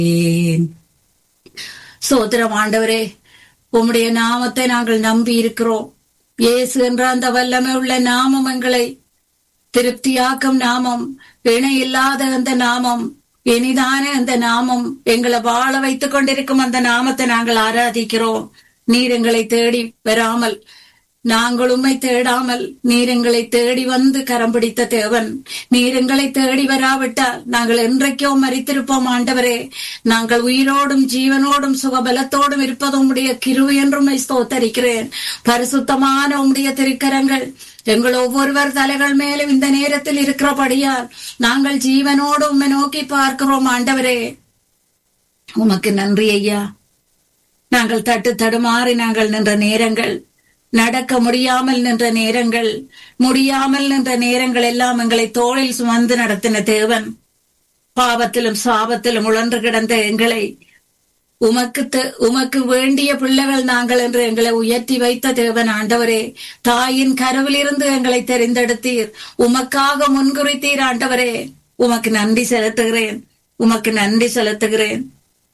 சோத்திரம் ஆண்டவரே உம்முடைய நாமத்தை நாங்கள் நம்பி இருக்கிறோம் இயேசு என்ற அந்த வல்லமை உள்ள நாமம் எங்களை திருப்தியாக்கும் நாமம் இணை இல்லாத அந்த நாமம் இனிதான அந்த நாமம் எங்களை வாழ வைத்துக் கொண்டிருக்கும் அந்த நாமத்தை நாங்கள் ஆராதிக்கிறோம் நீர் எங்களை தேடி வராமல் நாங்கள் உம்மை தேடாமல் நீர் எங்களை தேடி வந்து கரம் பிடித்த தேவன் நீர் எங்களை தேடி வராவிட்டால் நாங்கள் என்றைக்கோ மறித்திருப்போம் ஆண்டவரே நாங்கள் உயிரோடும் ஜீவனோடும் சுகபலத்தோடும் இருப்பது உம்முடைய கிருவை என்றும் ஸ்தோத்தரிக்கிறேன் பரிசுத்தமான உம்முடைய திருக்கரங்கள் எங்கள் ஒவ்வொருவர் தலைகள் மேலும் இந்த நேரத்தில் இருக்கிறபடியால் நாங்கள் ஜீவனோடு உம்மை நோக்கி பார்க்கிறோம் ஆண்டவரே உமக்கு நன்றி ஐயா நாங்கள் தட்டு தடுமாறி நாங்கள் நின்ற நேரங்கள் நடக்க முடியாமல் நின்ற நேரங்கள் முடியாமல் நின்ற நேரங்கள் எல்லாம் எங்களை தோளில் சுமந்து நடத்தின தேவன் பாவத்திலும் சாபத்திலும் உழன்று கிடந்த எங்களை உமக்கு த- உமக்கு வேண்டிய பிள்ளைகள் நாங்கள் என்று எங்களை உயர்த்தி வைத்த தேவன் ஆண்டவரே தாயின் கருவிலிருந்து எங்களை தெரிந்தெடுத்தீர் உமக்காக முன்குறித்தீர் ஆண்டவரே உமக்கு நன்றி செலுத்துகிறேன் உமக்கு நன்றி செலுத்துகிறேன்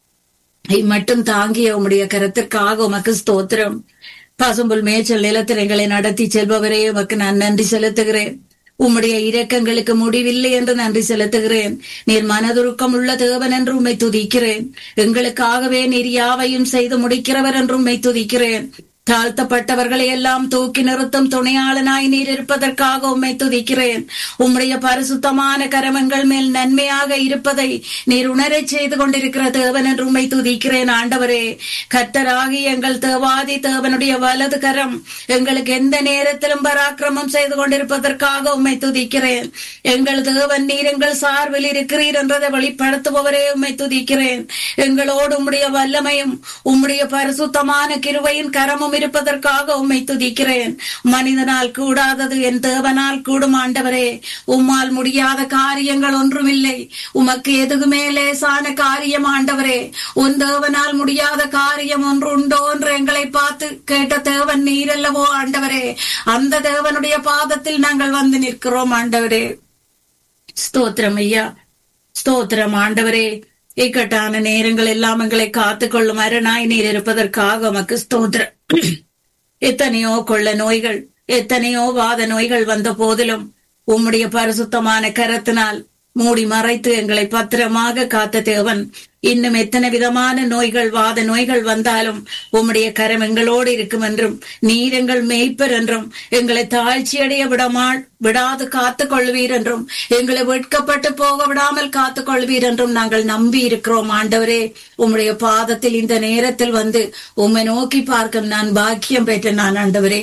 மட்டும் தாங்கிய உம்முடைய கருத்திற்காக உமக்கு ஸ்தோத்திரம் பசும்புல் மேய்ச்சல் நிலத்தில் எங்களை நடத்தி செல்பவரே உமக்கு நான் நன்றி செலுத்துகிறேன் உம்முடைய இரக்கங்களுக்கு முடிவில்லை என்று நன்றி செலுத்துகிறேன் நீர் மனதுருக்கம் உள்ள தேவன் என்று உம்மை துதிக்கிறேன் எங்களுக்காகவே நீர் யாவையும் செய்து முடிக்கிறவர் என்று உம்மை துதிக்கிறேன் தாழ்த்தப்பட்டவர்களை எல்லாம் தூக்கி நிறுத்தும் துணையாளனாய் நீர் இருப்பதற்காக உம்மை துதிக்கிறேன் உம்முடைய பரிசுத்தமான கரமங்கள் மேல் நன்மையாக இருப்பதை நீர் உணரச் செய்து கொண்டிருக்கிற தேவன் என்று உம்மை துதிக்கிறேன் ஆண்டவரே கர்த்தராகி எங்கள் தேவாதி தேவனுடைய வலது கரம் எங்களுக்கு எந்த நேரத்திலும் பராக்கிரமம் செய்து கொண்டிருப்பதற்காக உம்மை துதிக்கிறேன் எங்கள் தேவன் நீர் எங்கள் சார்பில் இருக்கிறீர் என்றதை வெளிப்படுத்துபவரே உம்மை துதிக்கிறேன் எங்களோடு உம்முடைய வல்லமையும் உம்முடைய பரிசுத்தமான கிருபையின் கரமும் இருப்பதற்காக உம்மை துதிக்கிறேன் மனிதனால் கூடாதது என் தேவனால் கூடும் ஆண்டவரே உம்மால் முடியாத காரியங்கள் ஒன்றுமில்லை உமக்கு எதுவுமே லேசான காரியம் ஆண்டவரே உன் தேவனால் முடியாத காரியம் ஒன்று உண்டோ என்று எங்களை பார்த்து கேட்ட தேவன் நீரல்லவோ ஆண்டவரே அந்த தேவனுடைய பாதத்தில் நாங்கள் வந்து நிற்கிறோம் ஆண்டவரே ஸ்தோத்திரம் ஐயா ஸ்தோத்திரம் ஆண்டவரே இக்கட்டான நேரங்கள் எல்லாம் எங்களை காத்துக்கொள்ளும் அரணாய் நீர் இருப்பதற்காக உமக்கு ஸ்தோத்திரம் எத்தனையோ கொள்ள நோய்கள் எத்தனையோ வாத நோய்கள் வந்த போதிலும் உம்முடைய பரிசுத்தமான கரத்தினால் மூடி மறைத்து எங்களை பத்திரமாக காத்த தேவன் இன்னும் எத்தனை விதமான நோய்கள் வாத நோய்கள் வந்தாலும் உம்முடைய கரம் எங்களோடு இருக்கும் என்றும் நீர் எங்கள் மேய்ப்பர் என்றும் எங்களை தாழ்ச்சியடைய விடமா விடாது காத்துக் கொள்வீர் என்றும் எங்களை வெட்கப்பட்டு போக விடாமல் காத்துக் கொள்வீர் என்றும் நாங்கள் நம்பி இருக்கிறோம் ஆண்டவரே உம்முடைய பாதத்தில் இந்த நேரத்தில் வந்து உம்மை நோக்கி பார்க்கும் நான் பாக்கியம் பெற்ற நான் ஆண்டவரே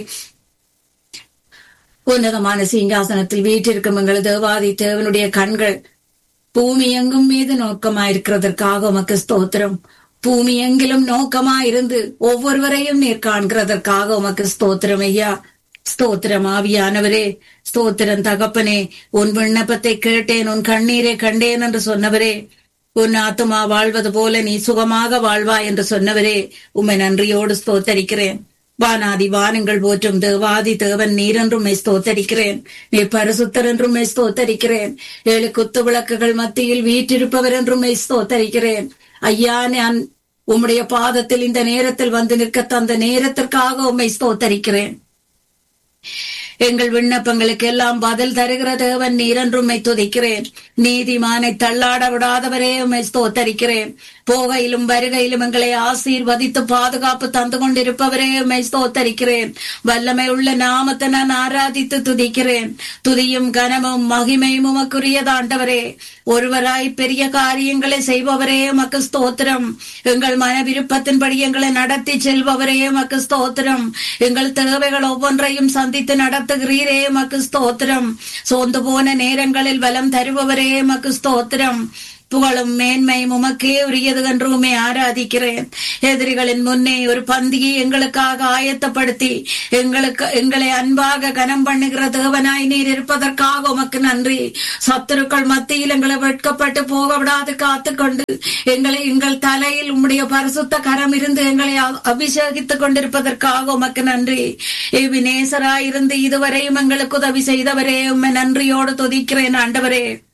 உன்னதமான சிங்காசனத்தில் வீற்றிருக்கும் எங்கள் தேவாதி தேவனுடைய கண்கள் பூமி எங்கும் மீது நோக்கமாயிருக்கிறதற்காக உமக்கு ஸ்தோத்திரம் பூமி எங்கிலும் நோக்கமாயிருந்து ஒவ்வொருவரையும் நீர் காண்கிறதற்காக உமக்கு ஸ்தோத்திரம் ஐயா ஸ்தோத்திரம் ஆவியானவரே ஸ்தோத்திரம் தகப்பனே உன் விண்ணப்பத்தை கேட்டேன் உன் கண்ணீரை கண்டேன் என்று சொன்னவரே உன் ஆத்துமா வாழ்வது போல நீ சுகமாக வாழ்வா என்று சொன்னவரே உம்மை நன்றியோடு ஸ்தோத்தரிக்கிறேன் வானாதி வானங்கள் போற்றும் தேவாதி தேவன் நீர் என்றும் ஸ்தோத்தரிக்கிறேன் நீர் பரிசுத்தர் என்றும் ஸ்தோத்தரிக்கிறேன் ஏழு குத்து விளக்குகள் மத்தியில் வீற்றிருப்பவர் என்றும் ஸ்தோத்தரிக்கிறேன் ஐயா நான் உம்முடைய பாதத்தில் இந்த நேரத்தில் வந்து நிற்க தந்த நேரத்திற்காக உம்மை ஸ்தோத்தரிக்கிறேன் எங்கள் விண்ணப்பங்களுக்கு எல்லாம் பதில் தருகிற தேவன் நீரென்றும்மை துதிக்கிறேன் நீதிமானை தள்ளாட விடாதவரே உம்மை ஸ்தோத்தரிக்கிறேன் போகையிலும் வருகையிலும் எங்களை ஆசீர்வதித்து பாதுகாப்பு தந்து கொண்டிருப்பவரே உம்மை ஸ்தோத்தரிக்கிறேன் வல்லமை உள்ள நாமத்தை நான் ஆராதித்து துதிக்கிறேன் துதியும் கனமும் மகிமையும் உமக்குரியதாண்டவரே ஒருவராய் பெரிய காரியங்களை செய்பவரே உமக்கு ஸ்தோத்திரம் எங்கள் மன விருப்பத்தின்படி எங்களை நடத்தி செல்பவரே உமக்கு ஸ்தோத்திரம் எங்கள் தேவைகள் ஒவ்வொன்றையும் சந்தித்து நடத்துகிறீரே உமக்கு ஸ்தோத்திரம் சோர்ந்து போன நேரங்களில் வலம் தருபவரே உமக்கு ஸ்தோத்திரம் புகழும் மேன்மையும் உமக்கே உரியது என்று உண்மை ஆராதிக்கிறேன் எதிரிகளின் முன்னே ஒரு பந்தியை எங்களுக்காக ஆயத்தப்படுத்தி எங்களுக்கு எங்களை அன்பாக கனம் பண்ணுகிற தேவனாய் நீர் இருப்பதற்காக உமக்கு நன்றி சத்துருக்கள் மத்தியில் எங்களை வெட்கப்பட்டு போக விடாது காத்துக்கொண்டு எங்களை எங்கள் தலையில் உம்முடைய பரிசுத்த கரம் இருந்து எங்களை அ- அபிஷேகித்துக் கொண்டிருப்பதற்காக உமக்கு நன்றி எவினேசராய் இருந்து இதுவரையும் எங்களுக்கு உதவி செய்தவரே உம்மை நன்றியோடு துதிக்கிறேன் ஆண்டவரே